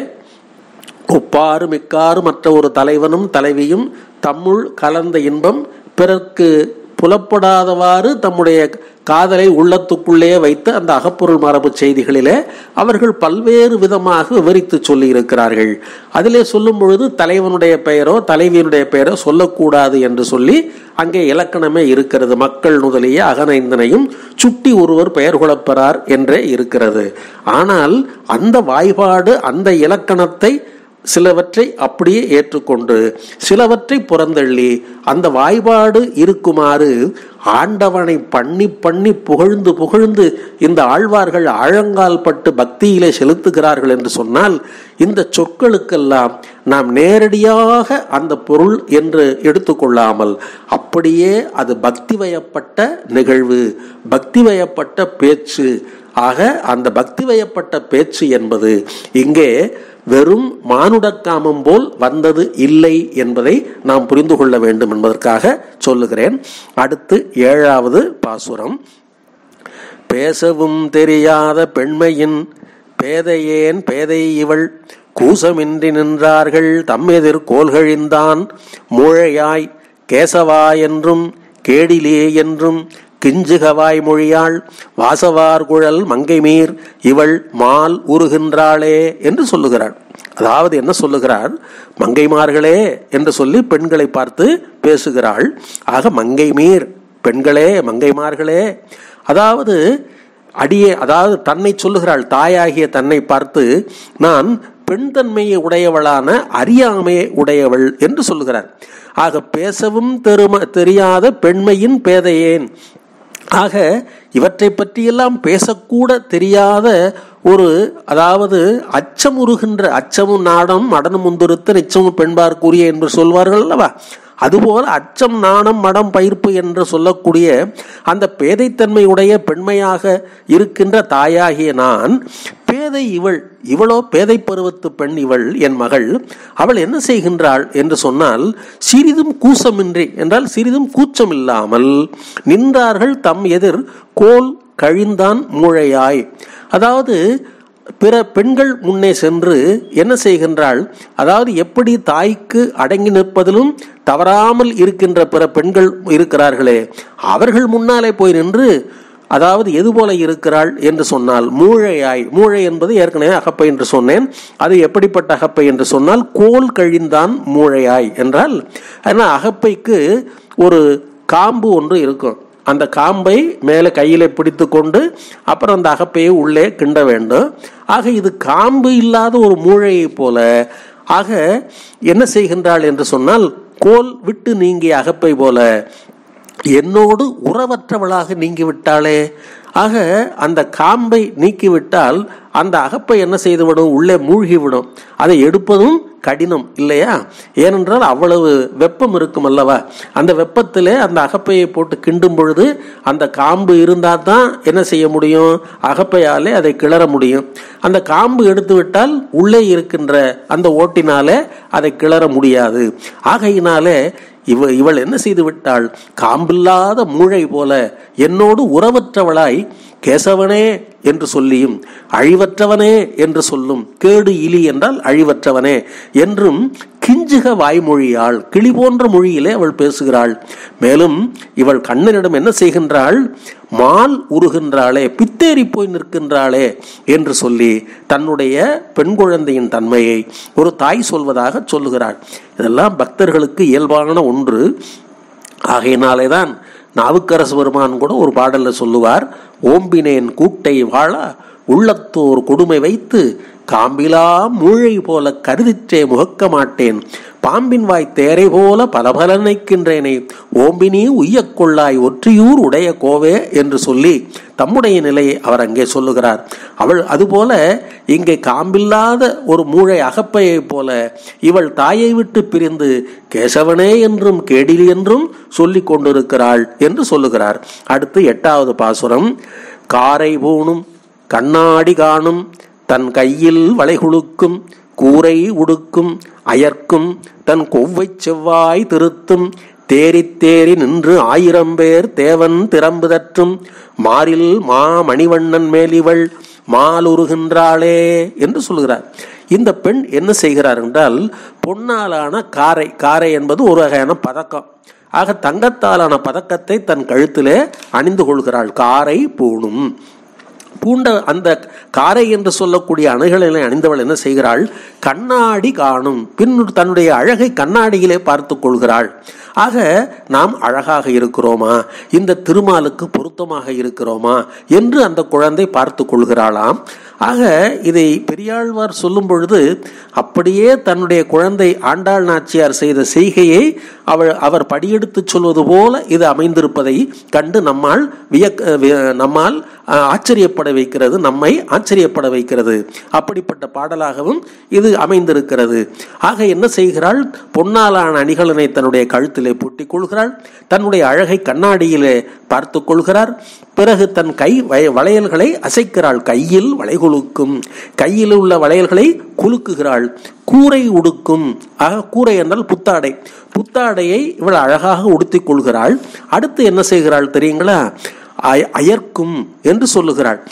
Speaker 1: ஒப்பாறு மிக்காறு மற்ற ஒரு தலைவனும் தலைவியும் தம்முள் கலந்த இன்பம் பிறர்க்கு புலப்படாதவாறு தம்முடைய காதலை உள்ளத்துக்குள்ளே வைத்த அந்த அகப்பொருள் மரபு செய்திகளிலே அவர்கள் பல்வேறு விதமாக விவரித்து சொல்லி இருக்கிறார்கள் அதிலே சொல்லும் பொழுது தலைவனுடைய பெயரோ தலைவியினுடைய பெயரோ சொல்லக்கூடாது என்று சொல்லி அங்கே இலக்கணமே இருக்கிறது மக்கள் முதலிய அகனைந்தனையும் சுட்டி ஒருவர் பெயர் குலப்பெறார் என்றே இருக்கிறது ஆனால் அந்த வாய்பாடு அந்த இலக்கணத்தை சிலவற்றை அப்படியே ஏற்றுக்கொண்டு சிலவற்றை புறந்தள்ளி அந்த வாய்பாடு இருக்குமாறு ஆண்டவனை பண்ணி பண்ணி புகழ்ந்து புகழ்ந்து இந்த ஆழ்வார்கள் ஆழங்கால் பட்டு பக்தியிலே செலுத்துகிறார்கள் என்று சொன்னால் இந்த சொற்களுக்கெல்லாம் நாம் நேரடியாக அந்த பொருள் என்று எடுத்துக்கொள்ளாமல் அப்படியே அது பக்தி வயப்பட்ட நிகழ்வு பக்தி வயப்பட்ட பேச்சு ஆக அந்த பக்தி வயப்பட்ட பேச்சு என்பது இங்கே வெறும் மானுடக்காமம் போல் வந்தது இல்லை என்பதை நாம் புரிந்து கொள்ள வேண்டும் என்பதற்காக சொல்லுகிறேன் அடுத்து ஏழாவது பாசுரம் பேசவும் தெரியாத பெண்மையின் பேதையேன் பேதை இவள் கூசமின்றி நின்றார்கள் தம்மெதிர் கோல்கழிந்தான் மூழையாய் கேசவா என்றும் கேடிலே என்றும் கிஞ்சுகவாய் மொழியாள் வாசவார் குழல் மங்கைமீர் இவள் மால் உருகின்றாளே என்று சொல்லுகிறாள் அதாவது என்ன சொல்லுகிறார் மங்கைமார்களே என்று சொல்லி பெண்களை பார்த்து பேசுகிறாள் ஆக மங்கைமீர் பெண்களே மங்கைமார்களே அதாவது அடியே அதாவது தன்னை சொல்லுகிறாள் தாயாகிய தன்னை பார்த்து நான் பெண் தன்மையை உடையவளான அறியாமையை உடையவள் என்று சொல்லுகிறார் ஆக பேசவும் தெரும தெரியாத பெண்மையின் பேதையேன் ஆக இவற்றை பற்றியெல்லாம் பேசக்கூட தெரியாத ஒரு அதாவது அச்சமுறுகின்ற அச்சமும் நாடம் மடனும் முந்துருத்த நிச்சமும் பெண்பார்க்குரிய என்று சொல்வார்கள் அல்லவா அதுபோல் அச்சம் நாணம் மடம் பயிர்ப்பு என்று சொல்லக்கூடிய அந்த பேதைத்தன்மையுடைய பெண்மையாக இருக்கின்ற தாயாகிய நான் பேதை இவள் இவளோ பேதை பருவத்து பெண் இவள் என் மகள் அவள் என்ன செய்கின்றாள் என்று சொன்னால் சிறிதும் கூசமின்றி என்றால் சிறிதும் கூச்சம் இல்லாமல் நின்றார்கள் தம் எதிர் கோல் கழிந்தான் மூழையாய் அதாவது பிற பெண்கள் முன்னே சென்று என்ன செய்கின்றாள் அதாவது எப்படி தாய்க்கு அடங்கி நிற்பதிலும் தவறாமல் இருக்கின்ற பிற பெண்கள் இருக்கிறார்களே அவர்கள் முன்னாலே போய் நின்று அதாவது எது போல இருக்கிறாள் என்று சொன்னால் மூழையாய் மூழை என்பது ஏற்கனவே அகப்பை என்று சொன்னேன் அது எப்படிப்பட்ட அகப்பை என்று சொன்னால் கோல் கழிந்தான் மூழையாய் என்றால் ஏன்னா அகப்பைக்கு ஒரு காம்பு ஒன்று இருக்கும் அந்த காம்பை மேலே கையில பிடித்து கொண்டு அப்புறம் அந்த அகப்பையை உள்ளே கிண்ட வேண்டும் ஆக இது காம்பு இல்லாத ஒரு மூழையை போல ஆக என்ன செய்கின்றாள் என்று சொன்னால் கோல் விட்டு நீங்கிய அகப்பை போல என்னோடு உறவற்றவளாக நீங்கிவிட்டாளே ஆக அந்த காம்பை நீக்கிவிட்டால் அந்த அகப்பை என்ன செய்துவிடும் உள்ளே மூழ்கிவிடும் அதை எடுப்பதும் கடினம் இல்லையா ஏனென்றால் அவ்வளவு வெப்பம் இருக்கும் அல்லவா அந்த வெப்பத்திலே அந்த அகப்பையை போட்டு கிண்டும் பொழுது அந்த காம்பு இருந்தால் தான் என்ன செய்ய முடியும் அகப்பையாலே அதை கிளற முடியும் அந்த காம்பு எடுத்து விட்டால் உள்ளே இருக்கின்ற அந்த ஓட்டினாலே அதை கிளற முடியாது ஆகையினாலே இவ இவள் என்ன செய்து விட்டாள் காம்பில்லாத மூளை போல என்னோடு உறவற்றவளாய் கேசவனே என்று சொல்லியும் அழிவற்றவனே என்று சொல்லும் கேடு இலி என்றால் அழிவற்றவனே என்றும் கிஞ்சுக வாய்மொழியாள் கிளி போன்ற மொழியிலே அவள் பேசுகிறாள் மேலும் இவள் கண்ணனிடம் என்ன செய்கின்றாள் மால் உருகின்றாளே பித்தேறி போய் நிற்கின்றாளே என்று சொல்லி தன்னுடைய பெண் குழந்தையின் தன்மையை ஒரு தாய் சொல்வதாக சொல்லுகிறாள் இதெல்லாம் பக்தர்களுக்கு இயல்பான ஒன்று ஆகையினாலே தான் நாவுக்கரசு பெருமான் கூட ஒரு பாடல்ல சொல்லுவார் ஓம்பினேன் கூட்டை வாழ உள்ளத்தோர் கொடுமை வைத்து காம்பிலா மூழை போல கருதிற்றே முகக்க மாட்டேன் பாம்பின் வாய் தேரை போல பல நிற்கின்றேனே ஓம்பினி உய்யக் கொள்ளாய் ஒற்றியூர் உடைய கோவே என்று சொல்லி தம்முடைய நிலையை அவர் அங்கே சொல்லுகிறார் அவள் அதுபோல இங்கே காம்பில்லாத ஒரு மூளை அகப்பையைப் போல இவள் தாயை விட்டு பிரிந்து கேசவனே என்றும் கேடில் என்றும் சொல்லிக் கொண்டிருக்கிறாள் என்று சொல்லுகிறார் அடுத்து எட்டாவது பாசுரம் காரை பூணும் கண்ணாடி காணும் தன் கையில் வளைகுழுக்கும் கூரை உடுக்கும் அயர்க்கும் தன் கொவ்வை செவ்வாய் திருத்தும் தேறி தேறி நின்று ஆயிரம் பேர் தேவன் திறம்புதற்றும் மாறில் மா மணிவண்ணன் மேலிவள் மாலுருகின்றாளே என்று சொல்கிறார் இந்த பெண் என்ன செய்கிறார் என்றால் பொன்னாலான காரை காரை என்பது ஒரு வகையான பதக்கம் ஆக தங்கத்தாலான பதக்கத்தை தன் கழுத்திலே அணிந்து கொள்கிறாள் காரை பூணும் பூண்ட அந்த காரை என்று சொல்லக்கூடிய அணைகளை அணிந்தவள் என்ன செய்கிறாள் கண்ணாடி காணும் பின் தன்னுடைய அழகை கண்ணாடியிலே பார்த்து கொள்கிறாள் ஆக நாம் அழகாக இருக்கிறோமா இந்த திருமாலுக்கு பொருத்தமாக இருக்கிறோமா என்று அந்த குழந்தை பார்த்து கொள்கிறாளாம் ஆக இதை பெரியாழ்வார் சொல்லும் பொழுது அப்படியே தன்னுடைய குழந்தை ஆண்டாள் நாச்சியார் செய்த செய்கையை அவள் அவர் படியெடுத்து சொல்வது போல இது அமைந்திருப்பதை கண்டு நம்மால் வியக்க நம்மால் ஆச்சரியப்பட வைக்கிறது நம்மை ஆச்சரியப்பட வைக்கிறது அப்படிப்பட்ட பாடலாகவும் இது அமைந்திருக்கிறது ஆக என்ன செய்கிறாள் பொன்னாலான அணிகளினை தன்னுடைய கழுத்திலே பூட்டிக் கொள்கிறாள் தன்னுடைய அழகை கண்ணாடியிலே பார்த்து கொள்கிறார் பிறகு தன் கை வளையல்களை அசைக்கிறாள் கையில் வளைகுலுக்கும் கையில் உள்ள வளையல்களை குலுக்குகிறாள் கூரை உடுக்கும் ஆக கூரை என்றால் புத்தாடை புத்தாடையை இவள் அழகாக உடுத்திக் கொள்கிறாள் அடுத்து என்ன செய்கிறாள் தெரியுங்களா அயர்க்கும் என்று சொல்லுகிறாள்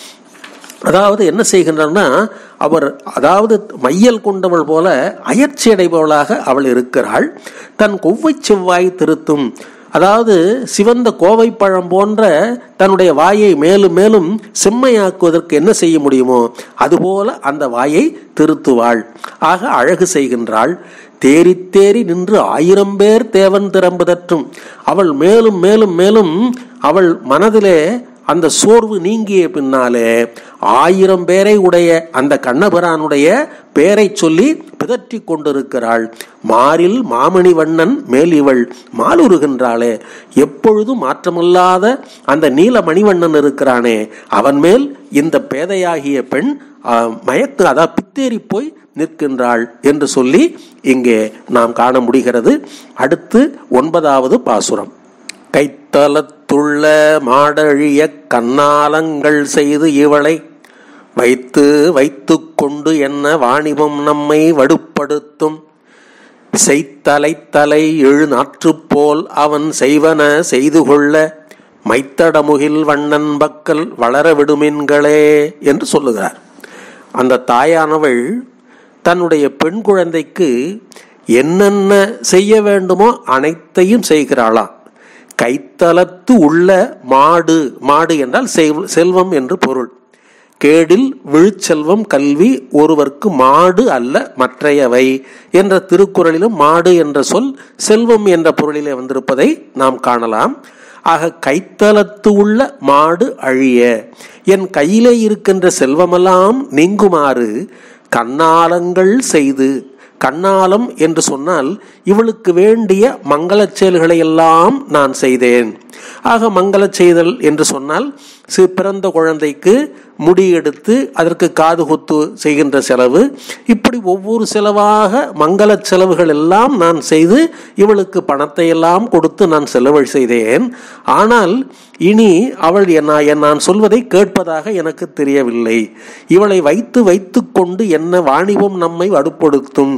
Speaker 1: அதாவது என்ன செய்கின்றார்னா அவர் அதாவது மையல் கொண்டவள் போல அயற்சி அடைபவளாக அவள் இருக்கிறாள் தன் கொவ்வை செவ்வாய் திருத்தும் அதாவது சிவந்த கோவைப்பழம் போன்ற தன்னுடைய வாயை மேலும் மேலும் செம்மையாக்குவதற்கு என்ன செய்ய முடியுமோ அதுபோல அந்த வாயை திருத்துவாள் ஆக அழகு செய்கின்றாள் தேறி தேறி நின்று ஆயிரம் பேர் தேவன் திறம்புதற்றும் அவள் மேலும் மேலும் மேலும் அவள் மனதிலே அந்த சோர்வு நீங்கிய பின்னாலே ஆயிரம் பேரை உடைய அந்த கண்ணபிரானுடைய பேரை சொல்லி பிதற்றி கொண்டிருக்கிறாள் மாறில் மாமணி வண்ணன் மேல் இவள் மாலுருகின்றாளே எப்பொழுதும் மாற்றமில்லாத அந்த நீல மணிவண்ணன் இருக்கிறானே அவன் மேல் இந்த பேதையாகிய பெண் மயக்கு அதாவது பித்தேறி போய் நிற்கின்றாள் என்று சொல்லி இங்கே நாம் காண முடிகிறது அடுத்து ஒன்பதாவது பாசுரம் கைத்தலத்துள்ள மாடழிய கண்ணாலங்கள் செய்து இவளை வைத்து வைத்து கொண்டு என்ன வாணிபம் நம்மை வடுப்படுத்தும் செய்தலை தலை எழு போல் அவன் செய்வன செய்து கொள்ள மைத்தடமுகில் வண்ணன் பக்கல் வளர விடுமின்களே என்று சொல்லுகிறார் அந்த தாயானவள் தன்னுடைய பெண் குழந்தைக்கு என்னென்ன செய்ய வேண்டுமோ அனைத்தையும் செய்கிறாளாம் கைத்தலத்து உள்ள மாடு மாடு என்றால் செல்- செல்வம் என்று பொருள் கேடில் விழுச்செல்வம் கல்வி ஒருவர்க்கு மாடு அல்ல மற்றையவை என்ற திருக்குறளிலும் மாடு என்ற சொல் செல்வம் என்ற பொருளிலே வந்திருப்பதை நாம் காணலாம் ஆக கைத்தலத்து உள்ள மாடு அழிய என் கையிலே இருக்கின்ற செல்வமெல்லாம் நீங்குமாறு கண்ணாலங்கள் செய்து கண்ணாலம் என்று சொன்னால் இவளுக்கு வேண்டிய மங்களச் செயல்களை எல்லாம் நான் செய்தேன் ஆக மங்களச் செய்தல் என்று சொன்னால் சி பிறந்த குழந்தைக்கு முடி எடுத்து அதற்கு காது குத்து செய்கின்ற செலவு இப்படி ஒவ்வொரு செலவாக மங்களச் செலவுகள் எல்லாம் நான் செய்து இவளுக்கு பணத்தை எல்லாம் கொடுத்து நான் செலவு செய்தேன் ஆனால் இனி அவள் என்ன என் நான் சொல்வதை கேட்பதாக எனக்கு தெரியவில்லை இவளை வைத்து வைத்து கொண்டு என்ன வாணிபம் நம்மை வடுப்படுத்தும்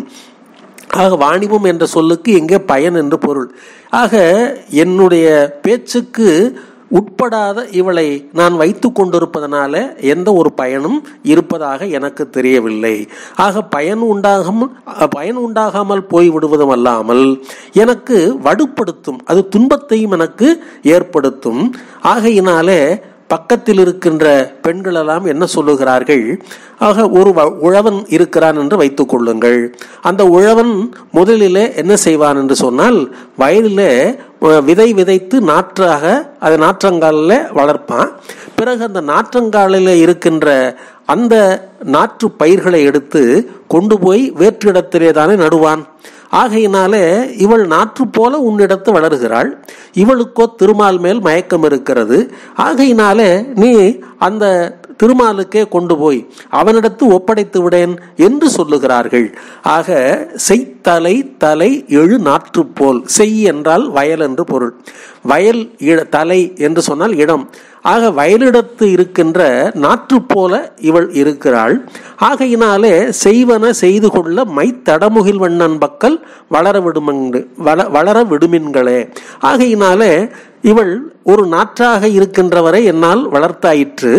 Speaker 1: ஆக வாணிபம் என்ற சொல்லுக்கு எங்கே பயன் என்று பொருள் ஆக என்னுடைய பேச்சுக்கு உட்படாத இவளை நான் வைத்து கொண்டிருப்பதனால எந்த ஒரு பயனும் இருப்பதாக எனக்கு தெரியவில்லை ஆக பயன் உண்டாகாமல் பயன் உண்டாகாமல் போய் விடுவதும் அல்லாமல் எனக்கு வடுப்படுத்தும் அது துன்பத்தையும் எனக்கு ஏற்படுத்தும் ஆகையினாலே பக்கத்தில் இருக்கின்ற பெண்களெல்லாம் என்ன சொல்லுகிறார்கள் ஆக ஒரு வ- உழவன் இருக்கிறான் என்று வைத்துக் கொள்ளுங்கள் அந்த உழவன் முதலிலே என்ன செய்வான் என்று சொன்னால் வயலிலே அஹ், விதை விதைத்து நாற்றாக அதை நாற்றங்காலில் வளர்ப்பான் பிறகு அந்த நாற்றங்காலில் இருக்கின்ற அந்த நாற்று பயிர்களை எடுத்து கொண்டு போய் வேற்றிடத்திலே தானே நடுவான் ஆகையினாலே இவள் நாற்று போல உன்னிடத்து வளர்கிறாள் இவளுக்கோ திருமால் மேல் மயக்கம் இருக்கிறது ஆகையினாலே நீ அந்த திருமாலுக்கே கொண்டு போய் அவனிடத்து ஒப்படைத்து விடேன் என்று சொல்லுகிறார்கள் ஆக செய்தலை தலை எழு நாற்று போல் செய் என்றால் வயல் என்று பொருள் வயல் இட- தலை என்று சொன்னால் இடம் ஆக வயலிடத்து இருக்கின்ற நாற்று போல இவள் இருக்கிறாள் ஆகையினாலே செய்வன செய்து கொள்ள மைத்தடமுகில் வண்ணன் பக்கல் வளர விடுமண்டு வள வளர விடுமின்களே ஆகையினாலே இவள் ஒரு நாற்றாக இருக்கின்றவரை என்னால் வளர்த்தாயிற்று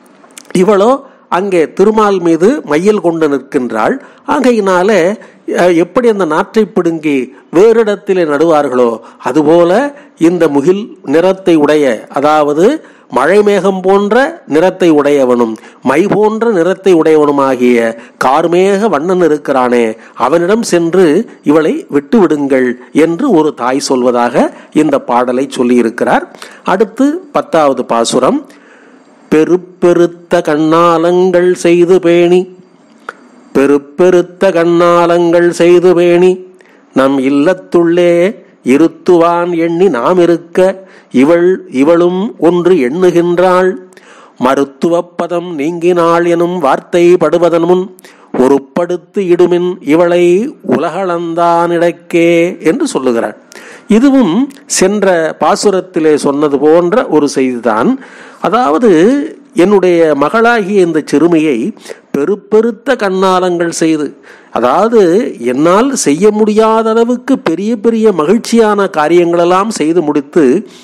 Speaker 1: இவளோ அங்கே திருமால் மீது மையல் கொண்டு நிற்கின்றாள் ஆகையினாலே அஹ், எப்படி அந்த நாற்றை பிடுங்கி வேறிடத்திலே நடுவார்களோ அதுபோல இந்த முகில் நிறத்தை உடைய அதாவது மழை மேகம் போன்ற நிறத்தை உடையவனும் மை போன்ற நிறத்தை உடையவனுமாகிய கார்மேக வண்ணன் இருக்கிறானே அவனிடம் சென்று இவளை விட்டு விடுங்கள் என்று ஒரு தாய் சொல்வதாக இந்த பாடலை சொல்லியிருக்கிறார் அடுத்து பத்தாவது பாசுரம் பெருப்பெருத்த கண்ணாலங்கள் செய்து பேணி பெருப்பெருத்த கண்ணாலங்கள் செய்து பேணி நம் இல்லத்துள்ளே இருத்துவான் எண்ணி நாம் இருக்க இவள் இவளும் ஒன்று எண்ணுகின்றாள் மருத்துவப் பதம் நீங்கினாள் எனும் வார்த்தை படுவதன் முன் ஒருப்படுத்து இடுமின் இவளை உலகளந்தானிடக்கே என்று சொல்லுகிறாள் இதுவும் சென்ற பாசுரத்திலே சொன்னது போன்ற ஒரு செய்திதான் அதாவது என்னுடைய மகளாகிய இந்த சிறுமியை பெருப்பெருத்த கண்ணாலங்கள் செய்து அதாவது என்னால் செய்ய முடியாத அளவுக்கு பெரிய பெரிய மகிழ்ச்சியான காரியங்களெல்லாம் செய்து முடித்து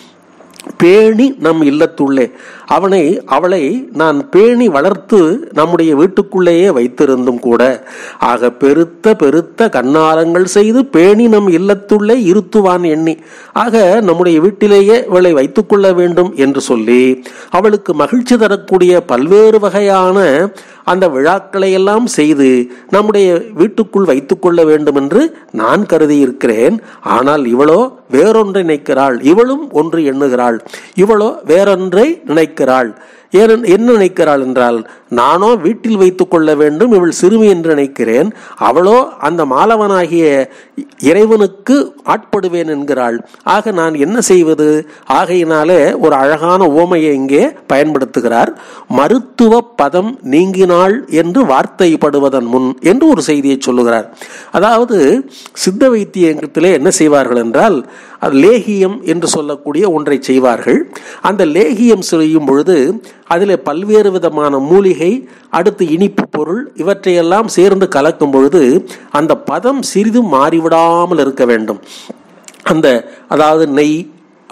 Speaker 1: பேணி நம் இல்லத்துள்ளே அவனை அவளை நான் பேணி வளர்த்து நம்முடைய வீட்டுக்குள்ளேயே வைத்திருந்தும் கூட ஆக பெருத்த பெருத்த கண்ணாலங்கள் செய்து பேணி நம் இல்லத்துள்ளே இருத்துவான் எண்ணி ஆக நம்முடைய வீட்டிலேயே இவளை வைத்துக்கொள்ள வேண்டும் என்று சொல்லி அவளுக்கு மகிழ்ச்சி தரக்கூடிய பல்வேறு வகையான அந்த விழாக்களை எல்லாம் செய்து நம்முடைய வீட்டுக்குள் வைத்துக்கொள்ள வேண்டும் என்று நான் கருதி இருக்கிறேன் ஆனால் இவளோ வேறொன்றை நினைக்கிறாள் இவளும் ஒன்று எண்ணுகிறாள் இவளோ வேறொன்றை நினைக்கிறாள் ஏன் என்ன நினைக்கிறாள் என்றால் நானோ வீட்டில் வைத்துக் கொள்ள வேண்டும் இவள் சிறுமி என்று நினைக்கிறேன் அவளோ அந்த மாலவனாகிய இறைவனுக்கு ஆட்படுவேன் என்கிறாள் ஆக நான் என்ன செய்வது ஆகையினாலே ஒரு அழகான ஓமையை இங்கே பயன்படுத்துகிறார் மருத்துவ பதம் நீங்கினாள் என்று வார்த்தைப்படுவதன் முன் என்று ஒரு செய்தியை சொல்லுகிறார் அதாவது சித்த வைத்தியத்திலே என்ன செய்வார்கள் என்றால் அது லேகியம் என்று சொல்லக்கூடிய ஒன்றை செய்வார்கள் அந்த லேகியம் செய்யும் பொழுது அதில் பல்வேறு விதமான மூலிகை அடுத்து இனிப்பு பொருள் இவற்றையெல்லாம் சேர்ந்து கலக்கும் பொழுது அந்த பதம் சிறிதும் மாறிவிடாமல் இருக்க வேண்டும் அந்த அதாவது நெய்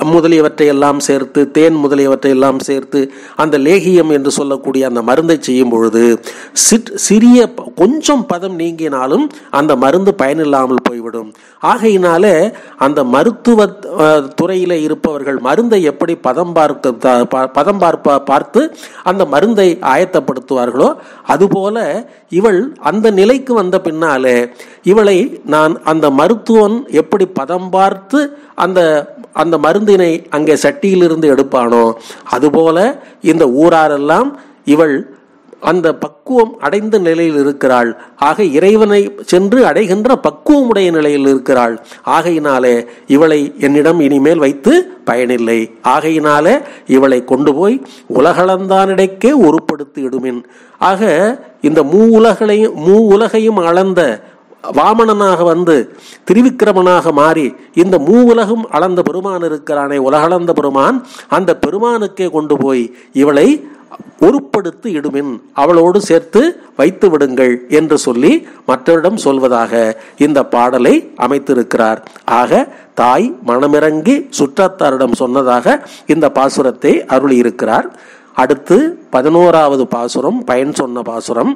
Speaker 1: முதலியவற்றை எல்லாம் சேர்த்து தேன் முதலியவற்றை எல்லாம் சேர்த்து அந்த லேகியம் என்று சொல்லக்கூடிய அந்த மருந்தை செய்யும் பொழுது சிற்- சிறிய ப- கொஞ்சம் பதம் நீங்கினாலும் அந்த மருந்து பயனில்லாமல் போய்விடும் ஆகையினாலே அந்த மருத்துவ அஹ், துறையில இருப்பவர்கள் மருந்தை எப்படி பதம் பார்க்க த- ப- பதம் பார்ப்ப பார்த்து அந்த மருந்தை ஆயத்தப்படுத்துவார்களோ அதுபோல இவள் அந்த நிலைக்கு வந்த பின்னாலே இவளை நான் அந்த மருத்துவன் எப்படி பதம் பார்த்து அந்த அந்த மருந்தினை அங்கே சட்டியிலிருந்து எடுப்பானோ அதுபோல இந்த ஊராரெல்லாம் இவள் அந்த பக்குவம் அடைந்த நிலையில் இருக்கிறாள் ஆக இறைவனை சென்று அடைகின்ற பக்குவமுடைய நிலையில் இருக்கிறாள் ஆகையினாலே இவளை என்னிடம் இனிமேல் வைத்து பயனில்லை ஆகையினாலே இவளை கொண்டு போய் உலகளந்தானிடைக்கே ஒருப்படுத்தி இடுமின் ஆக இந்த மூ உலகளையும் மூ உலகையும் அளந்த வாமனனாக வந்து திரிவிக்கிரமனாக மாறி இந்த மூ உலகும் அளந்த பெருமான் இருக்கிறானே உலகளந்த பெருமான் அந்த பெருமானுக்கே கொண்டு போய் இவளை உருப்படுத்தி இடுமின் அவளோடு சேர்த்து வைத்து விடுங்கள் என்று சொல்லி மற்றவரிடம் சொல்வதாக இந்த பாடலை அமைத்திருக்கிறார் ஆக தாய் மனமிறங்கி சுற்றத்தாரிடம் சொன்னதாக இந்த பாசுரத்தை அருளியிருக்கிறார் அடுத்து பதினோராவது பாசுரம் பயன் சொன்ன பாசுரம்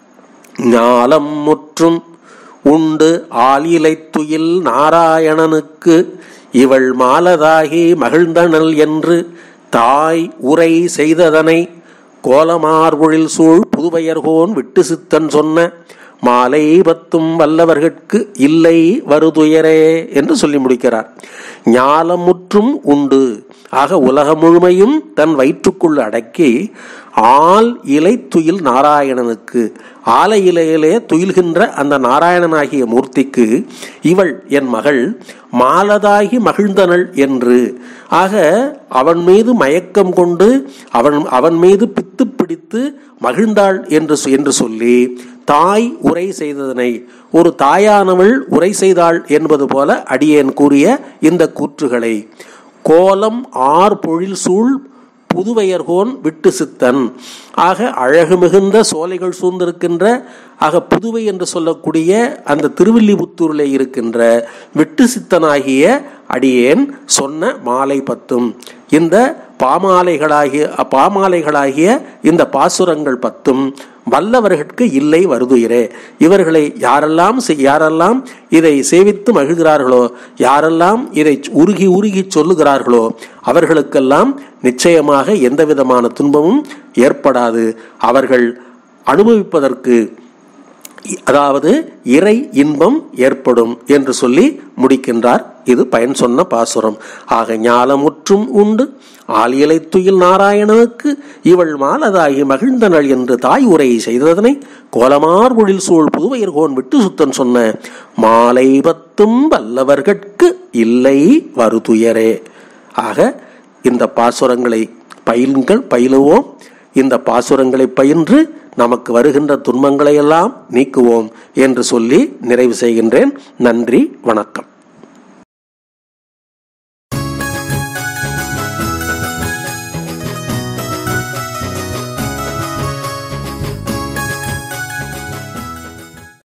Speaker 1: ஞாலம் முற்றும் உண்டு ஆலிலை துயில் நாராயணனுக்கு இவள் மாலதாகி மகிழ்ந்தனள் என்று தாய் உரை செய்ததனை கோலமார்பொழில் சூழ் புதுவையர்கோன் விட்டு சித்தன் சொன்ன மாலை பத்தும் வல்லவர்கட்கு இல்லை வருதுயரே என்று சொல்லி முடிக்கிறார் ஞாலமுற்றும் உண்டு ஆக உலகம் முழுமையும் தன் வயிற்றுக்குள் அடக்கி ஆல் இலை துயில் நாராயணனுக்கு ஆலை இலையிலே துயில்கின்ற அந்த நாராயணனாகிய மூர்த்திக்கு இவள் என் மகள் மாலதாகி மகிழ்ந்தனள் என்று ஆக அவன் மீது மயக்கம் கொண்டு அவன் அவன் மீது பித்து பிடித்து மகிழ்ந்தாள் என்று சொ- என்று சொல்லி தாய் உரை செய்ததனை ஒரு தாயானவள் உரை செய்தாள் என்பது போல அடியேன் கூறிய இந்த கூற்றுகளை கோலம் ஆர் பொழில் சூழ் புதுவையர்கோன் விட்டு சித்தன் ஆக அழகு மிகுந்த சோலைகள் சூழ்ந்திருக்கின்ற ஆக புதுவை என்று சொல்லக்கூடிய அந்த திருவில்லிபுத்தூரில் இருக்கின்ற விட்டு சித்தனாகிய அடியேன் சொன்ன மாலை பத்தும் இந்த பாமாலைகளாகிய பாமாலைகளாகிய இந்த பாசுரங்கள் பத்தும் வல்லவர்களுக்கு இல்லை வருதுயிரே இவர்களை யாரெல்லாம் செய்- யாரெல்லாம் இதை சேவித்து மகிழ்கிறார்களோ யாரெல்லாம் இதை உருகி உருகி சொல்லுகிறார்களோ அவர்களுக்கெல்லாம் நிச்சயமாக எந்த விதமான துன்பமும் ஏற்படாது அவர்கள் அனுபவிப்பதற்கு அதாவது இறை இன்பம் ஏற்படும் என்று சொல்லி முடிக்கின்றார் இது பயன் சொன்ன பாசுரம் ஆக ஞாலமுற்றும் உண்டு ஆலியலை துயில் நாராயணனுக்கு இவள் மாலதாகி மகிழ்ந்தனள் என்று தாய் உரை செய்ததனை கோலமார் பொழில் சூழ் புதுவையர்கோன் விட்டு சுத்தன் சொன்ன மாலை பத்தும் வல்லவர்கட்கு இல்லை வருதுயரே ஆக இந்த பாசுரங்களை பயிலுங்கள் பயிலுவோம் இந்த பாசுரங்களை பயின்று நமக்கு வருகின்ற துன்பங்களை எல்லாம் நீக்குவோம் என்று சொல்லி நிறைவு செய்கின்றேன் நன்றி வணக்கம்